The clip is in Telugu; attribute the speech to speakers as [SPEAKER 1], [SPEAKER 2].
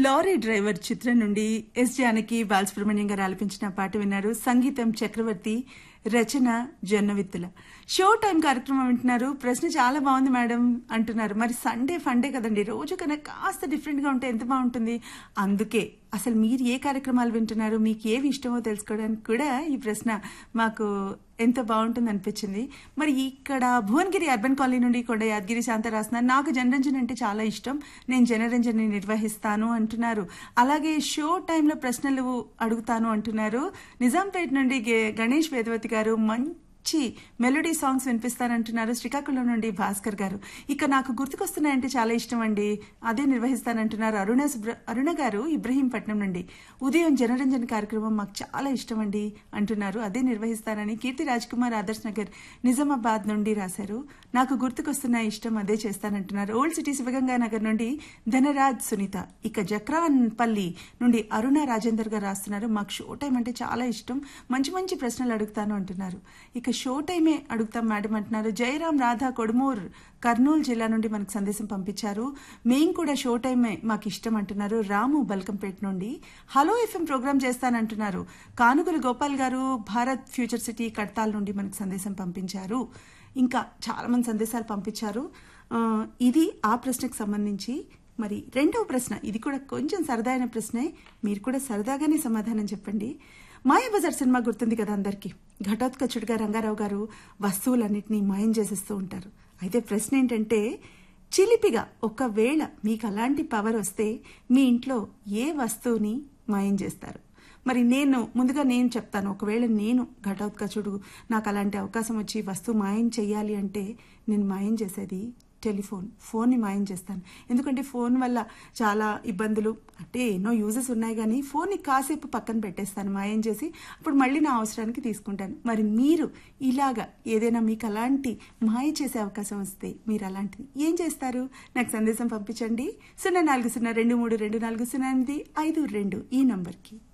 [SPEAKER 1] లారీ డ్రైవర్ చిత్రం నుండి ఎస్ జానకి బాలసుబ్రహ్మణ్యం గారు ఆలపించిన పాట విన్నారు సంగీతం చక్రవర్తి రచన జొన్నవిత్తుల షో టైం కార్యక్రమం వింటున్నారు ప్రశ్న చాలా బాగుంది మేడం అంటున్నారు మరి సండే ఫండే కదండి రోజు కన్నా కాస్త డిఫరెంట్గా ఉంటే ఎంత బాగుంటుంది అందుకే అసలు మీరు ఏ కార్యక్రమాలు వింటున్నారు మీకు ఏవి ఇష్టమో తెలుసుకోవడానికి కూడా ఈ ప్రశ్న మాకు ఎంత బాగుంటుంది అనిపించింది మరి ఇక్కడ భువనగిరి అర్బన్ కాలనీ నుండి కొండ యాదగిరి శాంత రాస్తున్నారు నాకు జనరంజన్ అంటే చాలా ఇష్టం నేను జనరంజన్ని నిర్వహిస్తాను అంటున్నారు అలాగే షో టైంలో ప్రశ్నలు అడుగుతాను అంటున్నారు నిజాంపేట నుండి గే- గణేష్ వేదవతి గారు మంచి మెలోడీ సాంగ్స్ వినిపిస్తానంటున్నారు శ్రీకాకుళం నుండి భాస్కర్ గారు ఇక నాకు గుర్తుకొస్తున్నాయంటే చాలా ఇష్టం అండి అదే నిర్వహిస్తానంటున్నారు అరుణ సుబ్ర అరుణ గారు ఇబ్రహీంపట్నం నుండి ఉదయం జనరంజన్ కార్యక్రమం మాకు చాలా ఇష్టం అండి అంటున్నారు అదే నిర్వహిస్తానని కీర్తి రాజ్ కుమార్ ఆదర్శ్ నగర్ నిజామాబాద్ నుండి రాశారు నాకు గుర్తుకొస్తున్న ఇష్టం అదే చేస్తానంటున్నారు ఓల్డ్ సిటీ శివగంగా నగర్ నుండి ధనరాజ్ సునీత ఇక జక్రాన్పల్లి నుండి అరుణ రాజేందర్ గారు రాస్తున్నారు మాకు షో టైం అంటే చాలా ఇష్టం మంచి మంచి ప్రశ్నలు అడుగుతాను అంటున్నారు ఇక షో టైమే అడుగుతాం మేడం అంటున్నారు జయరాం రాధా కొడుమూర్ కర్నూలు జిల్లా నుండి మనకు సందేశం పంపించారు మేం కూడా షో టైమే మాకు ఇష్టం అంటున్నారు రాము బల్కంపేట నుండి హలో ఎఫ్ఎం ప్రోగ్రామ్ చేస్తానంటున్నారు కానుగులు గోపాల్ గారు భారత్ ఫ్యూచర్ సిటీ కడతాల్ నుండి మనకు సందేశం పంపించారు ఇంకా చాలా మంది సందేశాలు పంపించారు ఆ, ఇది ఆ ప్రశ్నకు సంబంధించి మరి రెండవ ప్రశ్న ఇది కూడా కొంచెం సరదా అయిన ప్రశ్నే మీరు కూడా సరదాగానే సమాధానం చెప్పండి మాయాబజార్ సినిమా గుర్తుంది కదా అందరికీ ఘటోత్కచుడిగా రంగారావు గారు వస్తువులన్నింటినీ మాయం చేసేస్తూ ఉంటారు అయితే ప్రశ్న ఏంటంటే చిలిపిగా ఒకవేళ మీకు అలాంటి పవర్ వస్తే మీ ఇంట్లో ఏ వస్తువుని మాయం చేస్తారు మరి నేను ముందుగా నేను చెప్తాను ఒకవేళ నేను ఘటోత్కచుడు నాకు అలాంటి అవకాశం వచ్చి వస్తువు మాయం చేయాలి అంటే నేను మాయం చేసేది టెలిఫోన్ ఫోన్ని మాయం చేస్తాను ఎందుకంటే ఫోన్ వల్ల చాలా ఇబ్బందులు అంటే ఎన్నో యూజెస్ ఉన్నాయి కానీ ఫోన్ని కాసేపు పక్కన పెట్టేస్తాను మాయం చేసి అప్పుడు మళ్ళీ నా అవసరానికి తీసుకుంటాను మరి మీరు ఇలాగా ఏదైనా మీకు అలాంటి మాయ చేసే అవకాశం వస్తే మీరు అలాంటిది ఏం చేస్తారు నాకు సందేశం పంపించండి సున్నా నాలుగు సున్నా రెండు మూడు రెండు నాలుగు సున్నా ఎనిమిది ఐదు రెండు ఈ నంబర్కి